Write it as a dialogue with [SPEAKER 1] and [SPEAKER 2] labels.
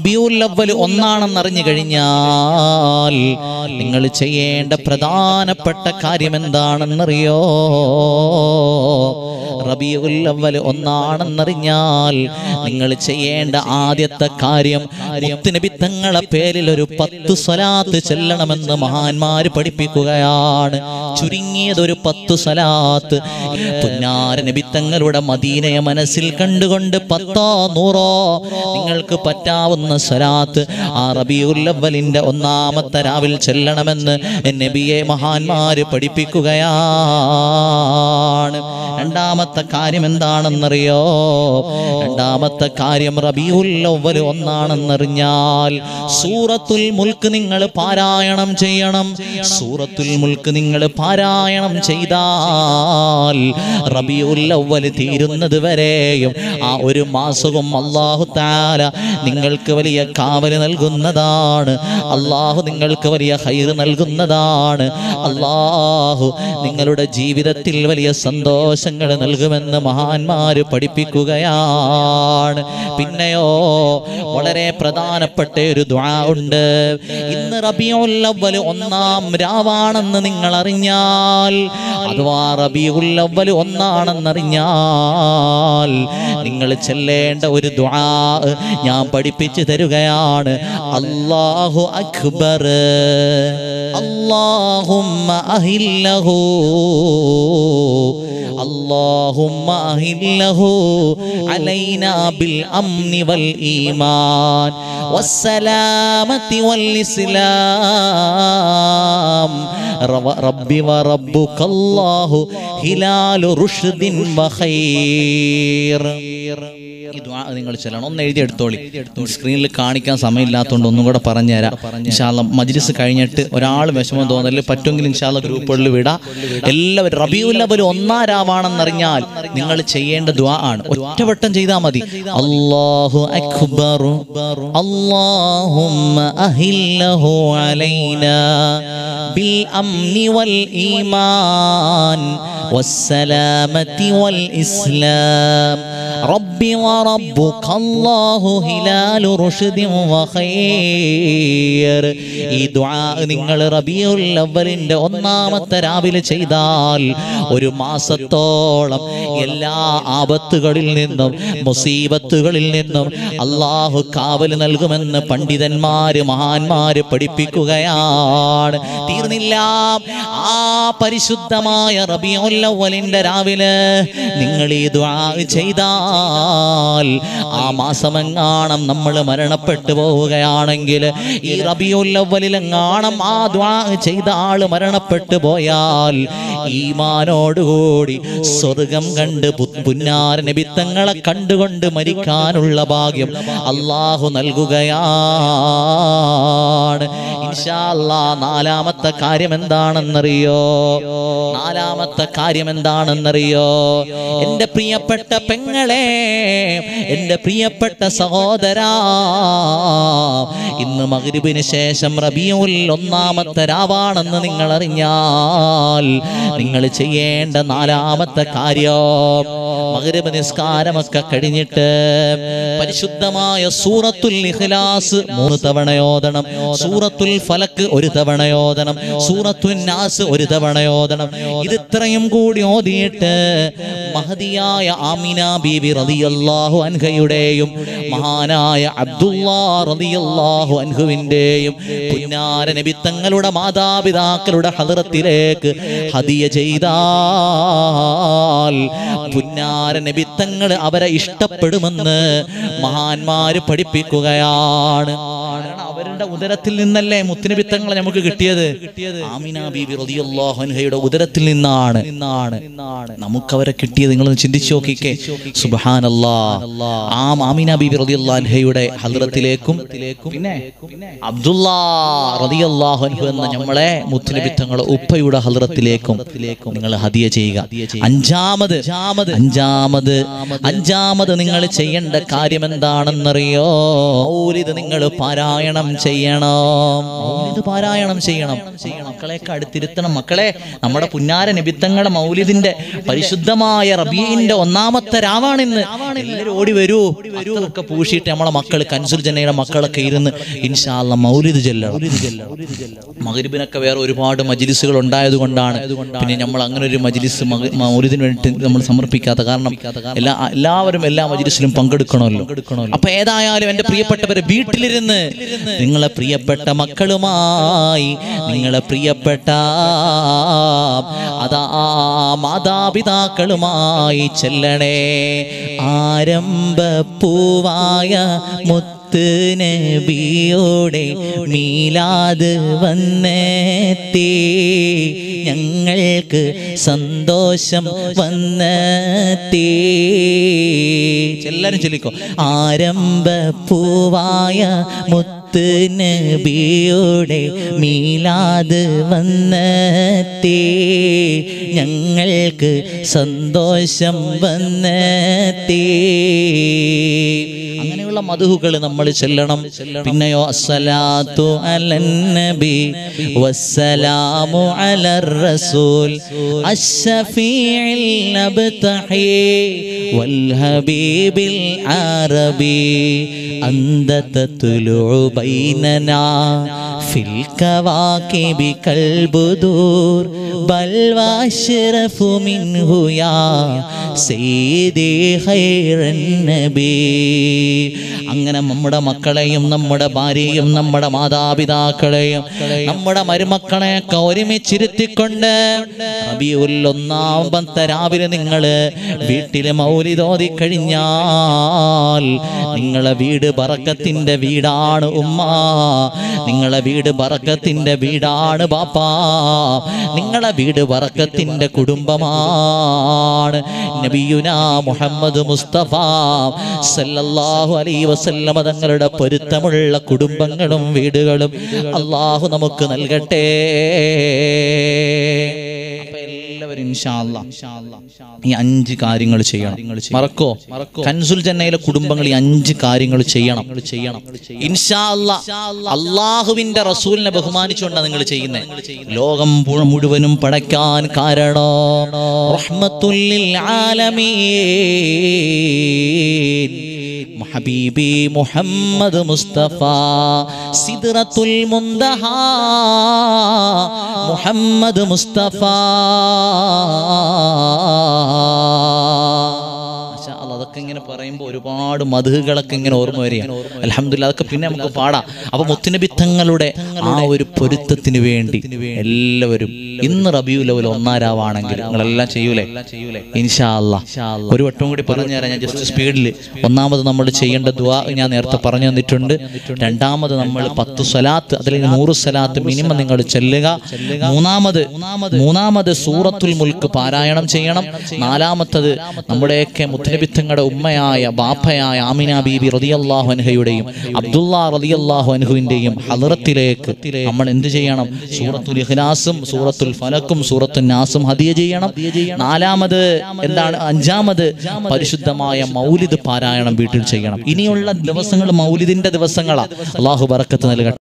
[SPEAKER 1] റബിയുൽ അവൽ ഒന്നാണെന്ന് അറിഞ്ഞു കഴിഞ്ഞാൽ നിങ്ങൾ ചെയ്യേണ്ട പ്രധാനപ്പെട്ട കാര്യം എന്താണെന്നറിയോ റബിയുൽ അവൽ ഒന്നാണെന്നറിഞ്ഞാൽ നിങ്ങൾ ചെയ്യേണ്ട ആദ്യത്തെ കാര്യം മുത്തുനബി തങ്ങളെ പേരിൽ ഒരു പത്ത് സ്വലാത്ത് ചെല്ലണമെന്ന് മഹാന്മാര് പഠിപ്പിക്കുകയാണ് ചുരുങ്ങിയത് ഒരു പത്ത് സ്വലാത്ത് പുന്നാര നബി തങ്ങളുടെ മദീനയെ മനസ്സിൽ കണ്ടുകൊണ്ട് പത്തോ നൂറോ നിങ്ങൾക്ക് പറ്റാവുന്ന സ്വലാത്ത് ആ റബിയുല്ലവലിന്റെ ഒന്നാമത്തെ രാവിൽ ചെല്ലണമെന്ന് നബിയെ മഹാന്മാര് പഠിപ്പിക്കുകയാണ് രണ്ടാമത്തെ കാര്യം എന്താണെന്നറിയോ രണ്ടാമത്തെ കാര്യം റബിയുല്ലവൽ ഒന്നാണെന്നറിഞ്ഞാൽ സൂറത്തുൽ മുൽക്ക് നിങ്ങൾ പാരായണം ചെയ്യണം സൂറത്തുൽ മുൽക്ക് നിങ്ങൾ പാരായണം ചെയ്താൽ റബിയുല്ലവൽ തീരുന്നത് വരെയും ആ ഒരു മാസവും അള്ളാഹു താല നിങ്ങൾക്ക് വലിയ കാവല് നൽകുന്നതാണ് അള്ളാഹു നിങ്ങൾക്ക് വലിയ ഹൈറ് നൽകുന്നതാണ് അള്ളാഹു നിങ്ങളുടെ ജീവിതത്തിൽ വലിയ സന്തോഷങ്ങൾ നൽകുമെന്ന് മഹാന്മാര് പഠിപ്പിക്കുകയാണ് പിന്നെയോ വളരെ പ്രധാനപ്പെട്ട ഒരു ദ്വാ ഉണ്ട് ഇന്ന് റബിയുല്ലവൽ ഒന്നാം രാവാണെന്ന് നിങ്ങൾ അറിഞ്ഞാൽ അഥവാ റബിയുല്ലവൽ ഒന്നാണെന്നറിഞ്ഞാൽ നിങ്ങൾ ചെല്ലേണ്ട ഒരു ദ്വാ ഞാൻ പഠിപ്പിച്ചു തരുകയാണ് അല്ലാഹു അക്ബർ അല്ലാഹുമ്മ അഹില്ലഹു اللهم أهله علينا بالأمن والإيمان والسلامة والإسلام رب- ربي وربك الله هلال رشد وخير ഈ ദുആ നിങ്ങൾ ചെല്ലണം ഒന്ന് എഴുതി എടുത്തോളി സ്ക്രീനിൽ കാണിക്കാൻ സമയമില്ലാത്തതുകൊണ്ട് ഒന്നും കൂടെ പറഞ്ഞുതരാം ഇൻഷാല്ല മജ്ലിസ് കഴിഞ്ഞിട്ട് ഒരാൾ വിഷമം തോന്നല് പറ്റുമെങ്കിൽ ഇൻഷാല്ല ഗ്രൂപ്പുകളിൽ വിടാം എല്ലാവരും റബിയുല്ലവൽ ഒന്നാം രാവാണെന്നറിഞ്ഞാൽ നിങ്ങൾ ചെയ്യേണ്ട ദുആ ആണ് ഒറ്റവട്ടം ചെയ്താൽ മതി അല്ലാഹു അക്ബർ അല്ലാഹുമ്മ അഹില്ലഹു അലൈനാ ബിൽ അംനി വൽ ഈമാൻ والسلامة والإسلام ربي وربك الله هلال رشد وخير ഈ ദുആ നിങ്ങൾ റബിയുൽ അവലിന്റെ ഒന്നാമത്തെ രാവിലെ ചെയ്താൽ ഒരു മാസത്തോളം എല്ലാ ആപത്തുകളിൽ നിന്നും മുസീബത്തുകളിൽ നിന്നും അള്ളാഹു കാവൽ നൽകുമെന്ന് പണ്ഡിതന്മാര് മഹാന്മാര് പഠിപ്പിക്കുകയാണ് തീർന്നില്ല ആ പരിശുദ്ധമായ റബിയുല്ലവലിന്റെ രാവിലെ നിങ്ങൾ ഈ ദുആ ചെയ്താൽ ആ മാസമെങ്ങാണം നമ്മൾ മരണപ്പെട്ടു പോവുകയാണെങ്കിൽ ഈ റബിയുല്ലവലിലെങ്ങാണം ആ ദ്വാ ചെയ്ത ആള് മരണപ്പെട്ടു പോയാൽ ഈമാനോടുകൂടി സ്വർഗം കണ്ട് പു- പുന്നാര നബിത്തങ്ങളെ കണ്ടുകൊണ്ട് മരിക്കാനുള്ള ഭാഗ്യം അള്ളാഹു നൽകുകയാണ് ഇൻഷാ അല്ലാ നാലാമത്തെ കാര്യം എന്താണെന്നറിയോ നാലാമത്തെ കാര്യം എന്താണെന്നറിയോ എൻ്റെ പ്രിയപ്പെട്ട പെങ്ങളെ എൻ്റെ പ്രിയപ്പെട്ട സഹോദരാ ഇന്ന് മഗ്രിബിന് ശേഷം റബിയുൽ ഒന്നാമത്തെ രാവാണെന്ന് നിങ്ങൾ അറിഞ്ഞാൽ നിങ്ങൾ ചെയ്യേണ്ട നാലാമത്തെ കാര്യം മഗ്രിബ് നിസ്കാരമൊക്കെ കഴിഞ്ഞിട്ട് പരിശുദ്ധമായ സൂറത്തുൽ ഇഖ്ലാസ് മൂന്ന് തവണയോദണം സൂറത്തുൽ ഫലക്ക് ഒരു തവണയോദണം സൂറത്തുൽ നാസ് ഒരു തവണയോദണം ഇത് ഇത്രയും കൂടി ഓതിയിട്ട് മഹതിയായ ആമിന ബീവി റളിയല്ലാഹു അൻഹയുടെയും മഹാനായ അബ്ദുല്ലാ റളിയല്ലാഹു അൻഹുവിന്റെയും പുന്നാര നബി തങ്ങളുടെ മാതാപിതാക്കളുടെ ഹദറത്തിലേക്ക് ഹദിയ ചെയ്താൽ പുന്നാര നബി തങ്ങൾ അവരെ ഇഷ്ടപ്പെടുമെന്ന് മഹാന്മാര് പഠിപ്പിക്കുകയാണ് കാരണം അവരുടെ ഉദരത്തിൽ നിന്നല്ലേ മുത്തുനബിത്തങ്ങളെ നമുക്ക് കിട്ടിയത് ആമിന ബീബി റളിയല്ലാഹു അൻഹയുടെ ഉദരത്തിൽ നിന്നാണ് നിന്നാണ് നമുക്ക് അവരെ കിട്ടിയത് നിങ്ങളൊന്ന് ചിന്തിച്ചു നോക്കിക്കേ സുബ്ഹാനല്ലാ ആ ആമിന ബീബി റളിയല്ലാഹു അൻഹയുടെ ഹദ്റത്തിലേക്കും പിന്നെ അബ്ദുല്ലാ റളിയല്ലാഹു അൻഹു എന്ന നമ്മളെ മുത്തുനബിത്തങ്ങളെ ഉപ്പയുടെ ഹദ്റത്തിലേക്കും നിങ്ങൾ ഹദിയ ചെയ്യുക അഞ്ചാമത് അഞ്ചാമത് അഞ്ചാമത് നിങ്ങൾ ചെയ്യേണ്ട കാര്യം എന്താണെന്നറിയോ മൗലിദ് നിങ്ങൾ പാരായണം ചെയ്യണം മൗലിദ് പാരായണം ചെയ്യണം മക്കളെയൊക്കെ അടുത്തിരുത്തണം മക്കളെ നമ്മുടെ പുന്നാര നിബിത്തങ്ങളുടെ മൗലിദിന്റെ പരിശുദ്ധമായ റബീന്റെ ഒന്നാമത്തെ രാവാണിന്ന് എല്ലാവരും ഓടി വരൂ അതൊക്കെ പൂശിയിട്ട് നമ്മളെ മക്കൾ കൻസുൽ ജനയുടെ മക്കളൊക്കെ ഇരുന്ന് ഇൻഷാല്ല മൗലിദ് ചെല്ലണം മകരിബിനൊക്കെ വേറെ ഒരുപാട് മജിലിസുകൾ ഉണ്ടായത് കൊണ്ടാണ് പിന്നെ നമ്മൾ അങ്ങനെ ഒരു മജിലിസ് മക- മൗലിദിന് വേണ്ടി നമ്മൾ സമർപ്പിക്കാത്ത കാരണം എല്ലാ എല്ലാവരും എല്ലാ മജിലിസിലും പങ്കെടുക്കണമല്ലോ അപ്പൊ ഏതായാലും എന്റെ പ്രിയപ്പെട്ടവരെ വീട്ടിലിരുന്ന് നിങ്ങളെ പ്രിയപ്പെട്ട മക്കളുമായി നിങ്ങളെ പ്രിയപ്പെട്ട അതാ മാതാപിതാക്കളുമായി ചെല്ലണേ ആരംഭ പൂവായ മുത്ത് നബിയോടെ മീലാത് വന്നെത്തി ഞങ്ങൾക്ക് സന്തോഷം വന്നെത്തി എല്ലാരും ചൊല്ലിക്കോ ആരംഭ പൂവായ മുത്ത് നബിയോടെ മീലാത് വന്നെത്തി ഞങ്ങൾക്ക് സന്തോഷം വന്നെത്തി അങ്ങനെയുള്ള മധുഹുകൾ നമ്മൾ ചെല്ലണം പിന്നെയോ അസ്സലാത്തു അലൻ നബി വസ്സലാമു അലർ റസൂൽ അശ്ശഫീഇൽ നബ്തഹി വൽ ഹബീബിൽ അറബി അന്ത തത്ലുഉ ബൈനനാ ഫിൽ കവാകിബി കൽബുദൂർ ബൽ വാശ്റഫു മിൻഹു യാ സയ്യിദി ഖൈറൻ നബി അങ്ങനെ നമ്മുടെ മക്കളെയും നമ്മുടെ ഭാര്യയും നമ്മുടെ മാതാപിതാക്കളെയും നമ്മുടെ മരുമക്കളെയൊക്കെ ഒരുമിച്ചിരുത്തിക്കൊണ്ട് റബിയുൽ ഒന്നാമത്തെ രാവിലെ നിങ്ങള് വീട്ടില് മൗലിതോതി കഴിഞ്ഞാൽ നിങ്ങളെ വീട് ബറക്കത്തിന്റെ വീടാണ് ഉമ്മ നിങ്ങളെ വീട് ബറക്കത്തിന്റെ വീടാണ് ബാപ്പാ നിങ്ങളെ വീട് ബറക്കത്തിന്റെ കുടുംബമാണ് നബിയുന മുഹമ്മദ് മുസ്തഫ സല്ലല്ലാഹു അലൈഹി വസല്ലമ തങ്ങളുടെ പൊരുത്തമുള്ള കുടുംബങ്ങളും വീടുകളും അള്ളാഹു നമുക്ക് നൽകട്ടെ അപ്പൊ എല്ലാവരും ഇൻഷാ അല്ലാ ഈ അഞ്ച് കാര്യങ്ങൾ ചെയ്യണം മറക്കോ കൻസുൽ ജന്നയിലെ കുടുംബങ്ങൾ ഈ അഞ്ച് കാര്യങ്ങൾ ചെയ്യണം ചെയ്യണം ഇൻഷാ അല്ലാ അള്ളാഹുവിന്റെ റസൂലിനെ ബഹുമാനിച്ചുകൊണ്ടാണ് നിങ്ങൾ ചെയ്യുന്നത് ലോകം മുഴു- മുഴുവനും പടയ്ക്കാൻ കാരണം റഹ്മത്തുല്ലിൽ ആലമീൻ ഹബീബി മുഹമ്മദ് മുസ്തഫ സിദ്റത്തുൽ മുന്തഹ മുഹമ്മദ് മുസ്തഫ മാഷാ അല്ലാ, അതൊക്കെ ഇങ്ങനെ പറയുമ്പോൾ ഒരുപാട് മധുകളൊക്കെ ഇങ്ങനെ ഓർമ്മ വരിക അലഹമില്ല അതൊക്കെ പിന്നെ നമുക്ക് പാടാം അപ്പൊ മുത്തുനബിത്തങ്ങളുടെ ആ ഒരു പൊരുത്തത്തിന് വേണ്ടി എല്ലാവരും ഇന്ന് റബിയു ലെവൽ ഒന്നാരാവാണെങ്കിൽ നിങ്ങളെല്ലാം ചെയ്യൂലേ ഇൻഷാ അല്ലാ ഒരു വട്ടം കൂടി പറഞ്ഞു തരാം ഞാൻ ജസ്റ്റ് സ്പീഡിൽ ഒന്നാമത് നമ്മൾ ചെയ്യേണ്ട ദുആ ഞാൻ നേരത്തെ പറഞ്ഞു തന്നിട്ടുണ്ട് രണ്ടാമത് നമ്മൾ പത്ത് സ്വലാത്ത് അതിലേക്ക് നൂറ് സ്വലാത്ത് മിനിമം നിങ്ങൾ ചെല്ലുക മൂന്നാമത് മൂന്നാമത് സൂറത്തുൽ മുൽക്ക് പാരായണം ചെയ്യണം നാലാമത്തത് നമ്മുടെയൊക്കെ മുത്തലബിത്തങ്ങളുടെ ഉമ്മയായ ബാപ്പയായ ആമിന ബീബി റതിയല്ലാഹു അൻഹയുടെയും അബ്ദുള്ള റതിയല്ലാഹു അൻഹുവിന്റെയും ഹലറത്തിലേക്ക് നമ്മൾ എന്ത് ചെയ്യണം സൂറത്തുൽ ഇഖ്ലാസും സൂറത്തുൽ ഫലക്കും സൂറത്തുൽ നാസും ഹദിയ ചെയ്യണം നാലാമത് എന്താണ് അഞ്ചാമത് പരിശുദ്ധമായ മൗലിദ് പാരായണം വീട്ടിൽ ചെയ്യണം ഇനിയുള്ള ദിവസങ്ങൾ മൗലിദിന്റെ ദിവസങ്ങളാ അള്ളാഹു ബറക്കത്ത് നൽകട്ടെ